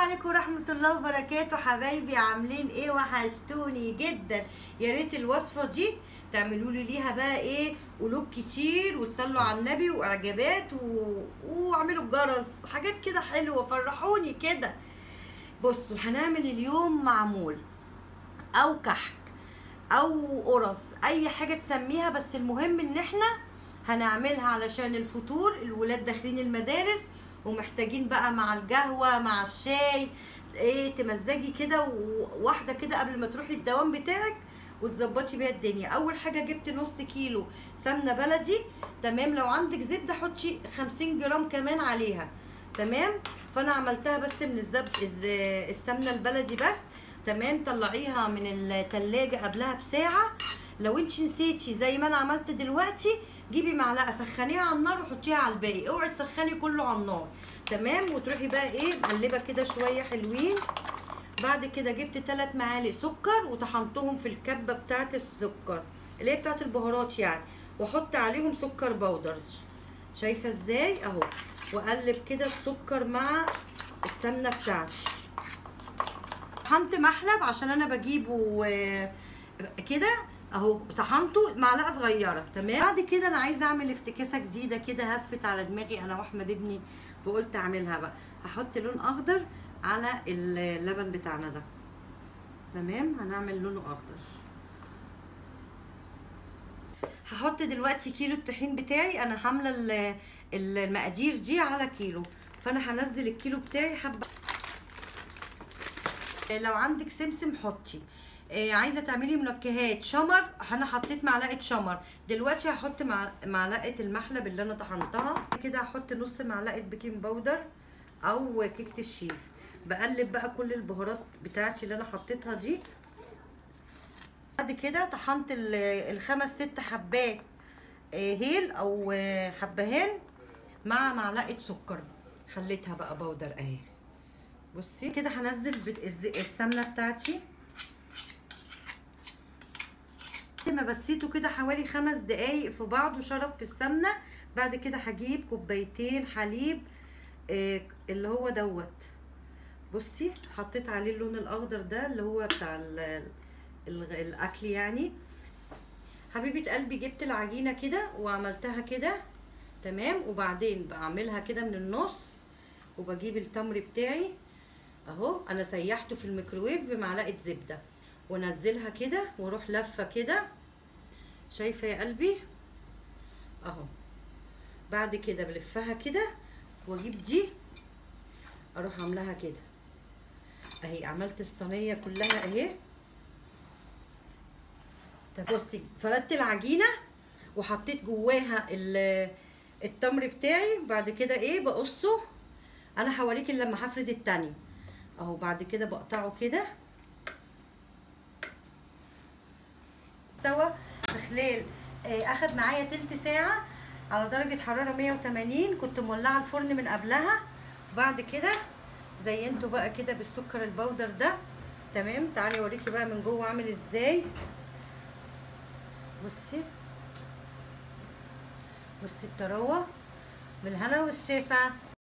عليكم ورحمة الله وبركاته حبايبي عاملين ايه وحشتوني جدا يا ريت الوصفة دي تعملوا لي ليها بقى ايه قلوب كتير وتصلوا على النبي واعجابات و... واعملوا الجرس حاجات كده حلوة فرحوني كده بصوا هنعمل اليوم معمول او كحك او قرص اي حاجة تسميها بس المهم ان احنا هنعملها علشان الفطور الولاد داخلين المدارس ومحتاجين بقى مع القهوة مع الشاي ايه تمزجي كده وواحدة كده قبل ما تروحي الدوام بتاعك وتظبطي بيها الدنيا اول حاجة جبت نص كيلو سمنة بلدي تمام لو عندك زبدة حطي 50 جرام كمان عليها تمام فانا عملتها بس من الزبد السمنة البلدي بس تمام طلعيها من التلاجة قبلها بساعة لو انت نسيتي زي ما انا عملت دلوقتي جيبي معلقه سخنيها على النار وحطيها على الباقي اوعي تسخني كله على النار تمام وتروحي بقى ايه مقلبه كده شويه حلوين بعد كده جبت 3 معالق سكر وطحنتهم في الكبه بتاعه السكر اللي هي بتاعه البهارات يعني واحط عليهم سكر بودر شايفه ازاي اهو واقلب كده السكر مع السمنه بتاعتي طحنت محلب عشان انا بجيبه كده اهو طحنته معلقه صغيره تمام بعد كده انا عايزه اعمل افتكاسه جديده كده هفت على دماغي انا واحمد ابني فقلت اعملها بقى هحط لون اخضر على اللبن بتاعنا ده تمام هنعمل لونه اخضر هحط دلوقتي كيلو الطحين بتاعي انا عامله المقادير دي على كيلو فانا هنزل الكيلو بتاعي حبه لو عندك سمسم حطي عايزه تعملي منكهات شمر انا حطيت معلقه شمر دلوقتي هحط معلقه المحلب اللي انا طحنتها كده هحط نص معلقه بيكنج باودر او كيكه الشيف بقلب بقى كل البهارات بتاعتي اللي انا حطيتها دي بعد كده طحنت الخمس ست حبات هيل او حبهان مع معلقه سكر خليتها بقى باودر اهي بصي كده هنزل السمنه بتاعتي ما بسيته كده حوالي خمس دقايق في بعض وشرب في السمنه بعد كده هجيب كوبايتين حليب آه اللي هو دوت بصي حطيت عليه اللون الاخضر ده اللي هو بتاع ال ال الاكل يعني حبيبه قلبي جبت العجينه كده وعملتها كده تمام وبعدين بعملها كده من النص وبجيب التمر بتاعي اهو انا سيحته في الميكروويف بمعلقه زبده وانزلها كده واروح لفه كده شايفه يا قلبي اهو بعد كده بلفها كده واجيب دي اروح عاملاها كده اهي عملت الصينيه كلها اهي طب بصي فردت العجينه وحطيت جواها التمر بتاعي بعد كده ايه بقصه انا هوريكي لما هفرد التاني اهو بعد كده بقطعه كده استوى في خلال اخد معايا تلت ساعه على درجه حراره 180 كنت مولعه الفرن من قبلها وبعد كده زينته بقى كده بالسكر البودر ده تمام تعالي اوريكي بقى من جوه عامل ازاي بصي بصي الطراوه بالهنا والشفا